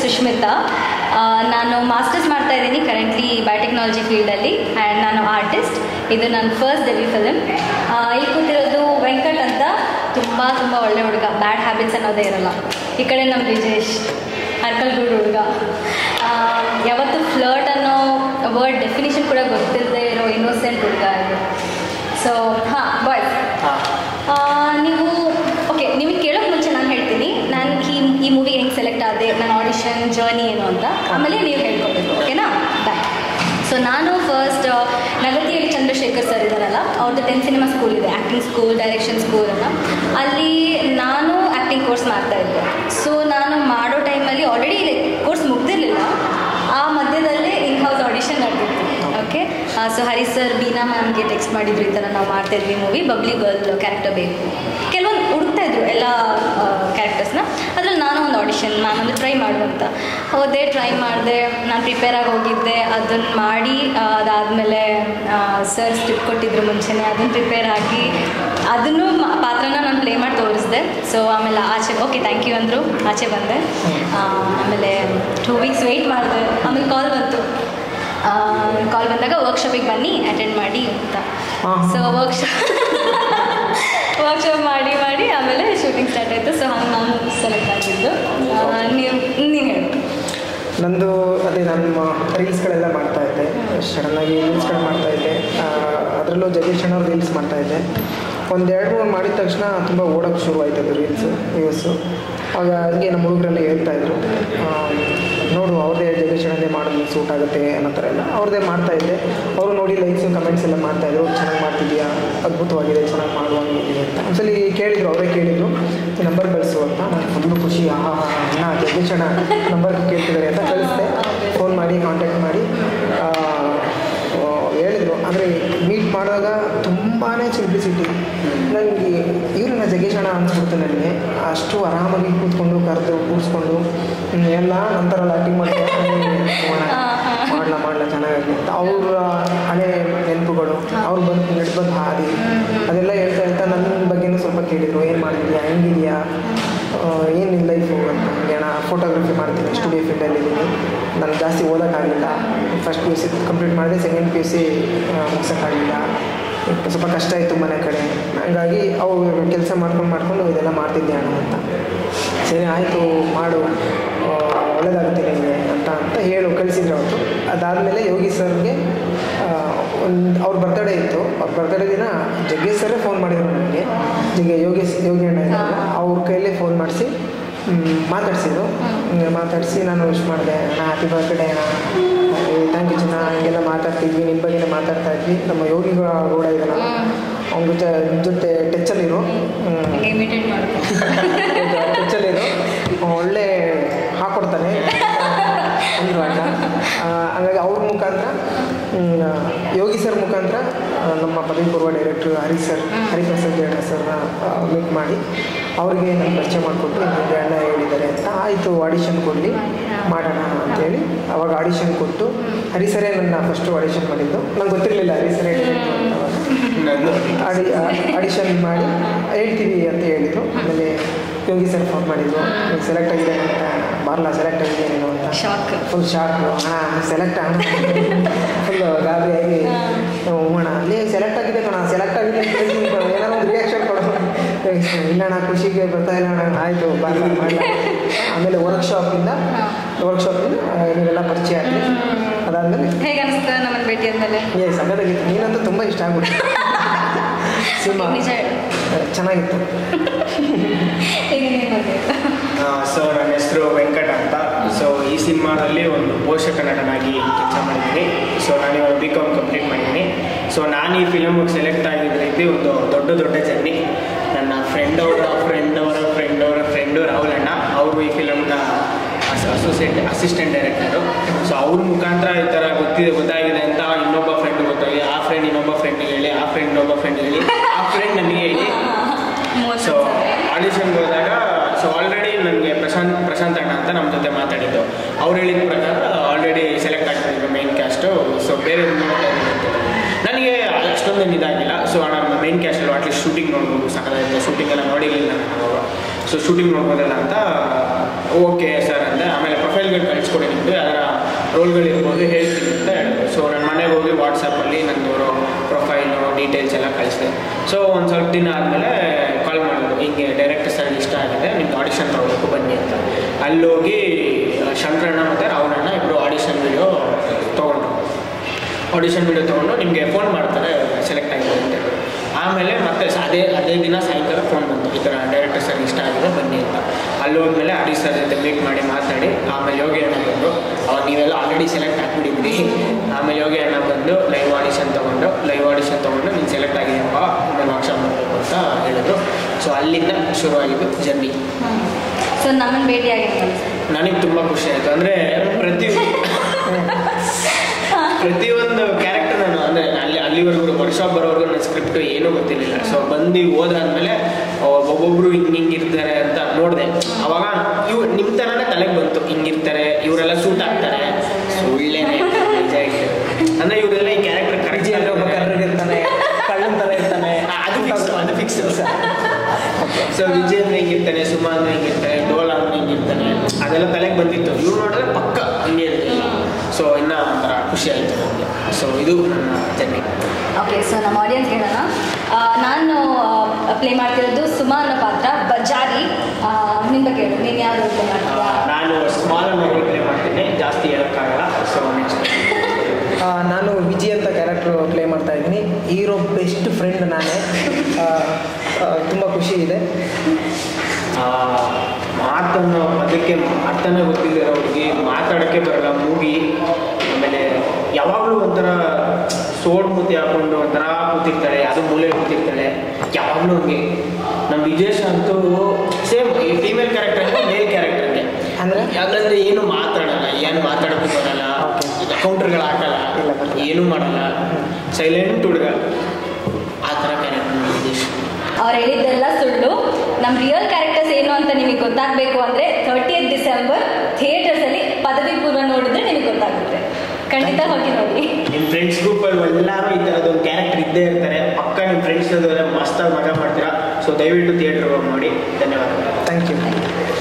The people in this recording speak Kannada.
ಸುಷ್ಮಿತಾ ಆ, ನಾನು ಮಾಸ್ಟರ್ಸ್ ಮಾಡ್ತಾ ಇದ್ದೀನಿ ಕರೆಂಟ್ಲಿ ಬಯೋಟೆಕ್ನಾಲಜಿ ಫೀಲ್ಡಲ್ಲಿ ಆ್ಯಂಡ್ ನಾನು ಆರ್ಟಿಸ್ಟ್ ಇದು ನನ್ನ ಫಸ್ಟ್ ಡೆಬ್ಯೂ ಫಿಲಮ್ ಇಲ್ಲಿ ಕೂತಿರೋದು ವೆಂಕಟ್ ಅಂತ ತುಂಬ ತುಂಬ ಒಳ್ಳೆ ಹುಡುಗ ಬ್ಯಾಡ್ ಹ್ಯಾಬಿಟ್ಸ್ ಅನ್ನೋದೇ ಇರಲ್ಲ ಈ ಕಡೆ ನಮ್ಮ ವಿಜೇಶ್ ಅರ್ಕಲ್ಗೂಡು ಹುಡುಗ ಆ, ಯಾವತ್ತು ಫ್ಲರ್ಟ್ ಅನ್ನೋ ವರ್ಡ್ ಡೆಫಿನೇಷನ್ ಕೂಡ ಗೊತ್ತಿಲ್ಲದೆ ಇರೋ ಇನ್ನೋಸೆಂಟ್ ಹುಡುಗ ಇದು ಸೊ ಹಾಂ ಬಾಯ್ಸ್ ಆ, ನೀವು ಓಕೆ ನಿಮಗೆ ಕೇಳೋಕೆ ಮುಂಚೆ ನಾನು ಹೇಳ್ತೀನಿ ನಾನು ಈ ಈ ಮೂವಿ ಹೆಂಗೆ ಸೆಲೆಕ್ಟ್ ಆದೆ ನನ್ನ ಆಡಿಷನ್ ಜರ್ನಿ ಏನು ಅಂತ ಆಮೇಲೆ ನೀವು ಹೇಳ್ಕೊಬೇಕು ಓಕೆನಾ ಬಾಯ್ ಸೊ ನಾನು ಫಸ್ಟ್ ನಗತಿಯಲ್ಲಿ ಚಂದ್ರಶೇಖರ್ ಸರ್ ಇದ್ದಾರಲ್ಲ ಅವ್ರದ್ದು ಟೆನ್ ಸಿನಿಮಾ ಸ್ಕೂಲ್ ಇದೆ ಆ್ಯಕ್ಟಿಂಗ್ ಸ್ಕೂಲ್ ಡೈರೆಕ್ಷನ್ ಸ್ಕೂಲ್ ಅಂತ ಅಲ್ಲಿ ನಾನು ಆ್ಯಕ್ಟಿಂಗ್ ಕೋರ್ಸ್ ಮಾಡ್ತಾ ಇದ್ದೆ ಸೊ ನಾನು ಮಾಡೋ ಟೈಮಲ್ಲಿ ಆಲ್ರೆಡಿ ಕೋರ್ಸ್ ಮುಗ್ದಿರಲಿಲ್ಲ ಆ ಮಧ್ಯದಲ್ಲೇ ಇನ್ ಹೌಸ್ ಆಡಿಷನ್ ನಡೆದಿತ್ತು okay so Hari sir Beena ಮ್ಯಾಮ್ಗೆ ಟೆಕ್ಸ್ಟ್ ಮಾಡಿದ್ರು ಈ ಥರ ನಾವು ಮಾಡ್ತಾ ಇದ್ವಿ ಮೂವಿ ಬಬ್ಲಿ ಗರ್ಲ್ ಕ್ಯಾರೆಕ್ಟರ್ ಬೇಕು ಕೆಲವೊಂದು ಹುಡುಕ್ತಾ ಇದ್ರು ಎಲ್ಲ ಕ್ಯಾರೆಕ್ಟರ್ಸ್ನ ಅದ್ರಲ್ಲಿ ನಾನು ಒಂದು ಆಡಿಷನ್ ಮ್ಯಾಮ್ ಅಂದರೆ ಟ್ರೈ ಮಾಡುವಂತ ಹೋದೆ ಟ್ರೈ ಮಾಡಿದೆ ನಾನು ಪ್ರಿಪೇರ್ ಆಗಿ ಹೋಗಿದ್ದೆ ಅದನ್ನು ಮಾಡಿ ಆ, ಅದಾದಮೇಲೆ ಸರ್ ಸ್ಕ್ರಿಪ್ಟ್ ಕೊಟ್ಟಿದ್ರು ಮುಂಚೆನೇ ಅದನ್ನು ಪ್ರಿಪೇರ್ ಆಗಿ ಅದನ್ನು ಮ- ಪಾತ್ರನ ನಾನು ಪ್ಲೇ ಮಾಡಿ ತೋರಿಸಿದೆ ಸೊ ಆಮೇಲೆ ಆಚೆ ಓಕೆ ಥ್ಯಾಂಕ್ ಯು ಅಂದರು ಆಚೆ ಬಂದೆ ಆ, ಆಮೇಲೆ ಟೂ ವೀಕ್ಸ್ ವೆಯ್ಟ್ ಮಾಡಿದೆ ಆಮೇಲೆ ಕಾಲ್ ಬಂತು ಕಾಲ್ ಬಂದಾಗ ವರ್ಕ್ಶಾಪಿಗೆ ಬನ್ನಿ ಅಟೆಂಡ್ ಮಾಡಿ ಅಂತ ಹಾ. ಸೊ ವರ್ಕ್ಶಾಪ್ ವರ್ಕ್ಶಾಪ್ ಮಾಡಿ ಮಾಡಿ ಆಮೇಲೆ ಶೂಟಿಂಗ್ ಸ್ಟಾರ್ಟ್ ಆಯಿತು ಸೊ ಹಂಗೆ ನಾನು ಸೆಲೆಕ್ಟ್ ಆಗಿದ್ದು ಆ, ನೀವು ನೀನು ಹೇಳು ನಂದು ಅದೇ ನಾನು ರೀಲ್ಸ್ಗಳೆಲ್ಲ ಮಾಡ್ತಾ ಇದ್ದೆ ಸಡನ್ನಾಗಿ ರೀಲ್ಸ್ಗಳು ಮಾಡ್ತಾ ಇದ್ದೆ ಆ, ಅದರಲ್ಲೂ ಜಗದೀಶ್ ಅಣ್ಣ ರೀಲ್ಸ್ ಮಾಡ್ತಾ ಇದ್ದೆ ಒಂದು ಎರಡು ಮೂರು ಮಾಡಿದ ತಕ್ಷಣ ತುಂಬ ಓಡೋಕ್ಕೆ ಶುರು ಆಯ್ತದು ರೀಲ್ಸು ವ್ಯೂಸು ಆಗ ಹಂಗೆ ನಮ್ಮ ಹುಡುಗರೆಲ್ಲ ಹೇಳ್ತಾ ಇದ್ರು ಆ, ನೋಡು ಅವ್ರದ್ದೇ ಜಗದೀಶ್ ಅಣ್ಣದೇ ಮಾಡೋದು ಸೂಟ್ ಆಗುತ್ತೆ ಅನ್ನೋ ಥರ ಎಲ್ಲ ಅವ್ರದ್ದೇ ಮಾಡ್ತಾ ಇದ್ದೆ ಅವರು ನೋಡಿ ಲೈಕ್ಸು ಕಮೆಂಟ್ಸ್ ಎಲ್ಲ ಮಾಡ್ತಾಯಿದ್ರು ಚೆನ್ನಾಗಿ ಮಾಡ್ತಿದ್ಯಾ ಅದ್ಭುತವಾಗಿದೆ ಚೆನ್ನಾಗಿ ಮಾಡುವಂಗಿದೆ ಅಂತ ಒಂದ್ಸಲಿ ಕೇಳಿದ್ರು ಅವರೇ ಕೇಳಿದ್ರು ನಂಬರ್ ಕಳಿಸು ಅಂತ ನಾನು ಫುಲ್ಲು ಖುಷಿ ಆಹಾ ಅಣ್ಣ ಜಗದೀಶ್ ಅಣ್ಣ ನಂಬರ್ ಕೇಳ್ತಿದ್ದಾರೆ ಅಂತ ಕಳಿಸ್ದೆ ಫೋನ್ ಮಾಡಿ ಕಾಂಟ್ಯಾಕ್ಟ್ ಮಾಡಿ ಆ, ಆ, ಹೇಳಿದ್ರು ಅಂದರೆ ಮೀಟ್ ಮಾಡುವಾಗ ತುಂಬಾ ಸಿಂಪ್ಲಿಸಿಟಿ ನನಗೆ ಇವ್ರನ್ನ ಜಗೇಶ್ ಅಣ್ಣ ಅನ್ಸ್ಬಿಡ್ತು ನನಗೆ ಅಷ್ಟು ಆರಾಮಾಗಿ ಕೂತ್ಕೊಂಡು ಕರೆದು ಕೂರಿಸ್ಕೊಂಡು ಹ್ಮ್, ಎಲ್ಲ ನಂತರಲ್ಲ ಆ್ಯಕ್ಟಿಂಗ್ ಮಾಡ್ತಾರೆ ಮಾಡಲ ಮಾಡಲ ಚೆನ್ನಾಗಿ ಅಂತ ಅವ್ರ ಹಳೆ ನೆನಪುಗಳು ಅವ್ರು ಬಂದು ನಡೆದು ಬಂದು ಹಾದಿ ಅದೆಲ್ಲ ಹೇಳ್ತಾ ಹೇಳ್ತಾ ನನ್ನ ಬಗ್ಗೆನೂ ಸ್ವಲ್ಪ ಕೇಳಿದರು ಏನು ಮಾಡ್ತಿದ್ಯಾ ಹೆಂಗಿದೆಯಾ ಏನು ನಿನ್ನ ಲೈಫು ಅಂತ ಹಂಗೆ ಅಣ್ಣ ಫೋಟೋಗ್ರಫಿ ಮಾಡ್ತೀನಿ ಸ್ಟುಡಿಯೋ ಫೀಲ್ಡಲ್ಲಿದ್ದೀನಿ ನಾನು ಜಾಸ್ತಿ ಓದೋಕ್ಕಾಗಲಿಲ್ಲ first P U C complete ಮಾಡಿದೆ ಸೆಕೆಂಡ್ ಪಿ ಯು ಸಿ ಮುಗ್ಸೋಕ್ಕಾಗಲಿಲ್ಲ ಸ್ವಲ್ಪ ಕಷ್ಟ ಇತ್ತು ಮನೆ ಕಡೆ ಹಾಗಾಗಿ ಅವ್ರು ಕೆಲಸ ಮಾಡ್ಕೊಂಡು ಮಾಡ್ಕೊಂಡು ಇದೆಲ್ಲ ಮಾಡ್ತಿದ್ದೆ ಅಣ್ಣ ಅಂತ ಸರಿ ಆಯಿತು ಮಾಡು ಆ, ಒಳ್ಳೇದಾಗುತ್ತೆ ನಿಮಗೆ ಅಂತ ಅಂತ ಹೇಳು ಕಳಿಸಿದ್ರು ಅವರು ಅದಾದಮೇಲೆ ಯೋಗಿ ಸರ್ಗೆ ಒಂದು ಅವ್ರ ಬರ್ತಡೇ ಇತ್ತು ಅವ್ರ ಬರ್ತಡೇ ದಿನ ಜಗ್ಗೇಶ್ ಸರೇ ಫೋನ್ ಮಾಡಿದ್ರು ನನಗೆ ಜಗ್ಗೆ ಯೋಗೇಶ್ ಯೋಗಿ ಅಣ್ಣ ಇದ್ದಾರೆ ಅವ್ರ ಕೈಯಲ್ಲೇ ಫೋನ್ ಮಾಡಿಸಿ ಮಾತಾಡಿಸಿದ್ರು ಮಾತಾಡಿಸಿ ನಾನು ವಿಶ್ ಮಾಡಿದೆ ಅಣ್ಣ ಹ್ಯಾಪಿ ಬರ್ತ್ಡೇ ಅಣ್ಣ ಥ್ಯಾಂಕ್ ಯು ಚಿನ್ನ ಹಂಗೆಲ್ಲ ಮಾತಾಡ್ತಿದ್ವಿ ನಿಮ್ಮ ಬಗ್ಗೆನೇ ಮಾತಾಡ್ತಾ ಇದ್ವಿ ನಮ್ಮ ಯೋಗಿ ಕೂಡ ಇದ್ದಾನಲ್ಲ ಅವ್ನ ಜೊತೆ ಜೊತೆ ಟಚ್ಚಲ್ಲಿರು ಹಂಗೆ ಇಮಿಟೇಟ್ ಮಾಡೋದು ಟಚ್ಚಲ್ಲಿರು ಒಳ್ಳೆ ಹಾಕೊಡ್ತಾನೆ ಅಂದ್ರು ಅಣ್ಣ ಆ, ಹಾಗಾಗಿ ಅವ್ರ ಮುಖಾಂತರ ಹ್ಮ್, ಯೋಗಿ ಸರ್ ಮುಖಾಂತರ ಆ, ನಮ್ಮ ಪದವಿ ಪೂರ್ವ ಡೈರೆಕ್ಟ್ರು ಹರಿ ಸರ್ ಹರಿಪ್ರಸಾದ್ ಜಯಣ್ಣ ಸರ್ನ ಮೀಟ್ ಮಾಡಿ ಅವರಿಗೆ ನಾನು ಪರಿಚಯ ಮಾಡಿಕೊಟ್ಟು ಹಿಂಗೆ ಅಣ್ಣ ಹೇಳಿದ್ದಾರೆ ಅಂತ ಆಯಿತು ಆಡಿಷನ್ ಕೊಡಲಿ ಮಾಡೋಣ ಅಂತೇಳಿ ಅವಾಗ ಆಡಿಷನ್ ಕೊಟ್ಟು ಹರಿ ಸರೇ ನನ್ನ ಫಸ್ಟು ಆಡಿಷನ್ ಮಾಡಿದ್ದು ನಂಗೆ ಗೊತ್ತಿರಲಿಲ್ಲ ಹರಿ ಸರೇ ಡೈರೆಕ್ಟ್ರು ಅಂತ ಅವಾಗ ಆಡಿ ಆಡಿಷನ್ ಮಾಡಿ ಹೇಳ್ತೀವಿ ಅಂತ ಹೇಳಿದ್ರು ಆಮೇಲೆ ಯೋಗಿ ಸರ್ ಫೋನ್ ಮಾಡಿದ್ರು ನೀವು ಸೆಲೆಕ್ಟ್ ಆಗಿದೆ ಅಂತ ಬಾರ್ಲಾ ಸೆಲೆಕ್ಟ್ ಆಗಿದೆ ನೀನು ಅಂತ ಶಾಕ್ ಫುಲ್ ಶಾಕ್ ಅಣ್ಣ ಸೆಲೆಕ್ಟ್ ಅಣ್ಣ ಫುಲ್ ಗಾಬರಿಯಾಗಿ ಹ್ಞೂ ಅಣ್ಣ ಅಲ್ಲಿ ಸೆಲೆಕ್ಟ್ ಆಗಿದೆ ಕಣ ಸೆಲೆಕ್ಟ್ ಆಗಿದೆ ಅಂತ ಹೇಳ್ತೀನಿ ಕಣೋ, ಏನಾರ ಒಂದು ರಿಯಾಕ್ಷನ್ ಕೊಡೋ ಇಲ್ಲ ಅಣ್ಣ ಖುಷಿಗೆ ಬರ್ತಾ ಇಲ್ಲ ಅಣ್ಣ ಆಯಿತು ಬಾರ್ಲಾ ಮಾಡಲ ಆಮೇಲೆ ವರ್ಕ್ಶಾಪಿಂದ ವರ್ಕ್ಶಾಪಿಂದ ನೀವೆಲ್ಲ ಪರಿಚಯ ಆಗಿ ಅದಾದಮೇಲೆ ಹೇಗೆ ಅನಿಸ್ತು ನಮ್ಮನ್ನು ಭೇಟಿ ಆದಮೇಲೆ ಏ ಸಗದಾಗಿತ್ತು ನೀನಂತೂ ತುಂಬ ಇಷ್ಟ ಆಗ್ಬಿಟ್ಟು ಸಿನಿಮಾ ನಿಜ ಹೇಳು ಚೆನ್ನಾಗಿತ್ತು ಹೇಗೆ ನೀನು ಬಗ್ಗೆ ಸೊ ನನ್ನ ಹೆಸರು ವೆಂಕಟ ಅಂತ ಸೊ ಈ ಸಿನಿಮಾದಲ್ಲಿ ಒಂದು ಪೋಷಕ ನಟನಾಗಿ ಕೆಲಸ ಮಾಡಿದ್ದೀನಿ ಸೊ ನಾನು ಇವಾಗ ಬಿ ಕಾಮ್ ಕಂಪ್ಲೀಟ್ ಮಾಡಿದ್ದೀನಿ ಸೊ ನಾನು ಈ ಫಿಲಮ್ಗೆ ಸೆಲೆಕ್ಟ್ ಆಗಿದ್ದ ರೀತಿ ಒಂದು ದೊಡ್ಡ ದೊಡ್ಡ ಜರ್ನಿ ನನ್ನ ಫ್ರೆಂಡ್ ಅವರ ಫ್ರೆಂಡ್ ಅವರ ಫ್ರೆಂಡ್ ಅವರ ಫ್ರೆಂಡು ರಾಹುಲ್ ಅಣ್ಣ ಅವರು ಈ ಫಿಲಮ್ನ ಅಸೋಸಿಯೇಟ್ ಅಸಿಸ್ಟೆಂಟ್ ಡೈರೆಕ್ಟರು ಸೊ ಅವ್ರ ಮುಖಾಂತರ ಈ ಥರ ಗೊತ್ತಿದೆ ಗೊತ್ತಾಗಿದೆ ಅಂತ ಇನ್ನೊಬ್ಬ ಫ್ರೆಂಡ್ ಗೊತ್ತಾಗಿ ಆ ಫ್ರೆಂಡ್ ಇನ್ನೊಬ್ಬ ಫ್ರೆಂಡಿಗೆ ಹೇಳಿ ಆ ಫ್ರೆಂಡ್ ಇನ್ನೊಬ್ಬ ಫ್ರೆಂಡ್ ಹೇಳಿ ಆ ಫ್ರೆಂಡ್ ನನಗೆ ಹೇಳಿ ಸೊ ಆಡಿಷನ್ಗೆ ಹೋದಾಗ ಸೊ ಆಲ್ರೆಡಿ ನನಗೆ ಪ್ರಶಾಂತ್ ಪ್ರಶಾಂತ್ ಅಣ್ಣ ಅಂತ ನಮ್ಮ ಜೊತೆ ಮಾತಾಡಿದ್ದು ಅವ್ರು ಹೇಳಿದ ಪ್ರಕಾರ ಆಲ್ರೆಡಿ ಸೆಲೆಕ್ಟ್ ಆಗ್ತಿದ್ರು ಮೇನ್ ಕ್ಯಾಸ್ಟು ಸೊ ಬೇರೆ ನೋಡ್ತಾ ಇದ್ದೀನಿ ಅಂತ. ನನಗೆ ಅಷ್ಟೊಂದೇನು ಇದಾಗಿಲ್ಲ ಸೊ ಅಣ್ಣ ಮೇನ್ ಕ್ಯಾಸ್ಟಲ್ಲಿ ಅಟ್ಲೀಸ್ಟ್ ಶೂಟಿಂಗ್ ನೋಡ್ಬೋದು ಸಾಕಾಗಿತ್ತು ಶೂಟಿಂಗ್ ಎಲ್ಲ ನೋಡಿರಲಿಲ್ಲ ನಾನು ಸೊ ಶೂಟಿಂಗ್ ನೋಡ್ಬೋದಲ್ಲ ಅಂತ ಓಕೆ ಸರ್ ಅಂದೆ ಆಮೇಲೆ ಪ್ರೊಫೈಲ್ಗಳು ಕಳಿಸ್ಕೊಡಿ ನಿಮ್ಮದು ಅದರ ರೋಲ್ಗಳಿರ್ಬೋದು ಹೇಳ್ತೀನಿ ಅಂತ ಹೇಳಿದ್ರು ಸೊ ನನ್ನ ಮನೆಗೆ ಹೋಗಿ ವಾಟ್ಸಪ್ಪಲ್ಲಿ ನಂದು ಪ್ರೊಫೈಲು ಡೀಟೇಲ್ಸ್ ಎಲ್ಲ ಕಳಿಸಿದೆ ಸೊ ಒಂದು ಸ್ವಲ್ಪ ದಿನ ಆದಮೇಲೆ ಕಾಲ್ ಮಾಡಿದ್ರು ಹಿಂಗೆ ಡೈರೆಕ್ಟರ್ ಸರ್ ಇಷ್ಟ ಆಗಿದೆ ನಿಮ್ಗೆ ಆಡಿಷನ್ ತಗೋಬೇಕು ಬನ್ನಿ ಅಂತ ಅಲ್ಲೋಗಿ ಶಂಕರಣ್ಣ ಮತ್ತು ರಾವಣಣ್ಣ ಇಬ್ಬರು ಆಡಿಷನ್ ವಿಡಿಯೋ ತೊಗೊಂಡ್ರು ಆಡಿಷನ್ ವಿಡಿಯೋ ತೊಗೊಂಡು ನಿಮಗೆ ಫೋನ್ ಮಾಡ್ತಾರೆ ಸೆಲೆಕ್ಟ್ ಆಗಿದೆ ಅಂತ ಹೇಳಿ. ಆಮೇಲೆ ಮತ್ತೆ ಸ- ಅದೇ ಅದೇ ದಿನ ಸಾಯಂಕಾಲ ಫೋನ್ ಬಂತು ಈ ಥರ ಡೈರೆಕ್ಟರ್ ಸರ್ ಇಷ್ಟ ಆಗಿದೆ ಬನ್ನಿ ಅಂತ ಅಲ್ಲಿ ಹೋದ್ಮೇಲೆ ಅಡಿ ಸರ್ ಜೊತೆ ಮೀಟ್ ಮಾಡಿ ಮಾತಾಡಿ ಆಮೇಲೆ ಯೋಗಿ ಅಣ್ಣ ಬಂದರು ಅವಾಗ ನೀವೆಲ್ಲ ಆಲ್ರೆಡಿ ಸೆಲೆಕ್ಟ್ ಆಗಿಬಿಟ್ಟಿದ್ರಿ ಆಮೇಲೆ ಯೋಗಿ ಅಣ್ಣ ಬಂದು ಲೈವ್ ಆಡಿಷನ್ ತೊಗೊಂಡು ಲೈವ್ ಆಡಿಷನ್ ತೊಗೊಂಡು ನೀನು ಸೆಲೆಕ್ಟ್ ಆಗಿದೆಯಪ್ಪ ಆಮೇಲೆ ವರ್ಕ್ಶಾಪ್ ಮಾಡಬೇಕು ಅಂತ ಹೇಳಿದ್ರು ಸೊ ಅಲ್ಲಿಂದ ಶುರುವಾಗಿದ್ದು ಜರ್ನಿ ಸೊ ನಮ್ಮನ್ನು ಭೇಟಿಯಾಗಿದ್ದು ನನಗೆ ತುಂಬ ಖುಷಿ ಆಯಿತು ಅಂದರೆ ಪ್ರತಿ ಪ್ರತಿಯೊಂದು ಕ್ಯಾರೆಕ್ಟರ್ ನಾನು ಅಂದರೆ ಅಲ್ಲಿ ಅಲ್ಲಿವರೆಗೂ ವರ್ಕ್ಶಾಪ್ ಬರೋವರೆಗೂ ನನ್ನ ಸ್ಕ್ರಿಪ್ಟ್ ಏನೂ ಗೊತ್ತಿರಲಿಲ್ಲ ಸೊ ಬಂದು ಓದಾದ್ಮೇಲೆ ಒಬ್ಬೊಬ್ರು ಹಿಂಗೆ ಹಿಂಗಿರ್ತಾರೆ ಅಂತ ನೋಡಿದೆ ಅವಾಗ ಇವ್ ನಿಮ್ಮ ಥರನೇ ತಲೆಗೆ ಬಂತು ಹಿಂಗಿರ್ತಾರೆ ಇವರೆಲ್ಲ ಸೂಟ್ ಆಗ್ತಾರೆ ಒಳ್ಳೆನೇ ನಿಜ ಹೇಳ್ತೀನಿ. ಅಂದ್ರೆ ಇವರೆಲ್ಲ ಈ ಕ್ಯಾರೆಕ್ಟರ್ ವಿಜಯ್ ಅಂದ್ರೆ ಒಬ್ಬ ಕರೆಕ್ಟ್ ಕರ್ರಗೆ ಇರ್ತಾನೆ ಕಳ್ಳನ್ ಥರ ಇರ್ತಾನೆ ಅದು ಫಿಕ್ಸ್ ಅದು ಫಿಕ್ಸ್ ಸೊ ವಿಜಯ್ ಅಂದ್ರೆ ಹಿಂಗಿರ್ತಾನೆ ಸುಮಾ ಅಂದ್ರೆ ಹಿಂಗಿರ್ತಾನೆ ಡೋಲ ಅಂದ್ರೆ ಹಿಂಗಿರ್ತಾನೆ ಅದೆಲ್ಲ ತಲೆಗೆ ಬಂದಿತ್ತು ಇವ್ರು ನೋಡಿದ್ರೆ ಪಕ್ಕ ಹಿಂಗೆ ಇರ್ತಿಲ್ಲ ಸೊ ಇನ್ನ ಒಂಥರ ಖುಷಿ ಆಯ್ತು ನನಗೆ ಸೊ ಇದು ನನ್ನ ಜರ್ನಿ ಓಕೆ ಸೊ ನಮ್ಮ ಆಡಿಯನ್ಸ್ ಹೇಳೋಣ ಆ, ನಾನು ಪ್ಲೇ ಮಾಡ್ತಿರೋದು ಸುಮಾ ಅನ್ನೋ ಪಾತ್ರ ಬಜಾರಿ ಆ, ನಿನ್ ಬಗ್ಗೆ ಹೇಳು ನೀನು ಯಾವ್ದು ಪ್ಲೇ ಮಾಡ್ತೀಯಾ ನಾನು ಸ್ಮಾಲ್ ರೋಲ್ ಪ್ಲೇ ಮಾಡ್ತೀನಿ ಜಾಸ್ತಿ ಹೇಳೋಕ್ಕಾಗಲ್ಲ ಸೊ ನೆಕ್ಸ್ಟ್ ಆ, ನಾನು ವಿಜಯ್ ಅಂತ ಕ್ಯಾರೆಕ್ಟ್ರು ಪ್ಲೇ ಮಾಡ್ತಾ ಇದ್ದೀನಿ ಹೀರೋ ಬೆಸ್ಟ್ ಫ್ರೆಂಡ್ ನಾನೇ ತುಂಬ ಖುಷಿ ಇದೆ ಮಾತನ್ನು ಅದಕ್ಕೆ ಅರ್ಥನೇ ಗೊತ್ತಿಲ್ಲದಿರೋರಿಗೆ ಮಾತಾಡೋಕ್ಕೆ ಬರಲ್ಲ ಮೂಗಿ ಆಮೇಲೆ ಯಾವಾಗಲೂ ಒಂಥರ ಸೋಡ್ ಮುತಿ ಹಾಕೊಂಡು ಒಂಥರ ಕೂತಿರ್ತಾಳೆ ಅದು ಮೂಲೆ ಕೂತಿರ್ತಾಳೆ ಯಾವಾಗಲೂ ಹಂಗೆ ನಮ್ಮ ವಿಜೇಶ್ ಅಂತೂ ಸೇಮ್ ಈ ಫೀಮೇಲ್ ಕ್ಯಾರೆಕ್ಟರ್ ಮೇಲ್ ಕ್ಯಾರೆಕ್ಟರ್ಗೆ ಅಂದ್ರೆ? ಯಾಕಂದ್ರೆ ಏನು ಮಾತಾಡಲ್ಲ ಏನು ಮಾತಾಡೋಕ್ಕೂ ಬರಲ್ಲ Okay. ಕೌಂಟರ್ಗಳು ಹಾಕಲ್ಲ ಇಲ್ಲ, ಬರಲ್ಲ. ಏನೂ ಮಾಡಲ್ಲ ಸೈಲೆಂಟ್ ಹುಡುಗ ಆ ಥರ ಕ್ಯಾರೆಕ್ಟರ್ ವಿಜೇಶ್ ಅವ್ರು ಹೇಳಿದ್ದೆಲ್ಲ ಸುಳ್ಳು ನಮ್ಮ ರಿಯಲ್ ಕ್ಯಾರೆಕ್ಟರ್ಸ್ ಏನು ಅಂತ ನಿಮಗೆ ಗೊತ್ತಾಗಬೇಕು ಅಂದರೆ ಥರ್ಟಿಯತ್ ಡಿಸೆಂಬರ್ ಥಿಯೇಟರ್ಸಲ್ಲಿ ಪದವಿ ಪೂರ್ವ ನೋಡಿದ್ರೆ ನಿಮಗೆ ಗೊತ್ತಾಗುತ್ತೆ ಖಂಡಿತ ಹೋಗಿ ನೋಡಿ ನಿಮ್ಮ ಫ್ರೆಂಡ್ಸ್ ಗ್ರೂಪಲ್ಲಿ ಎಲ್ಲರೂ ಈ ಥರದೊಂದು ಕ್ಯಾರೆಕ್ಟರ್ ಇದ್ದೇ ಇರ್ತಾರೆ ಪಕ್ಕ ನಿಮ್ಮ ಫ್ರೆಂಡ್ಸ್ ಮಸ್ತಾಗಿ ಮಜಾ ಮಾಡ್ತೀರಾ ಸೊ ದಯವಿಟ್ಟು ಥಿಯೇಟರ್ ಹೋಗಿ ನೋಡಿ ಧನ್ಯವಾದಗಳು ಥ್ಯಾಂಕ್ ಯು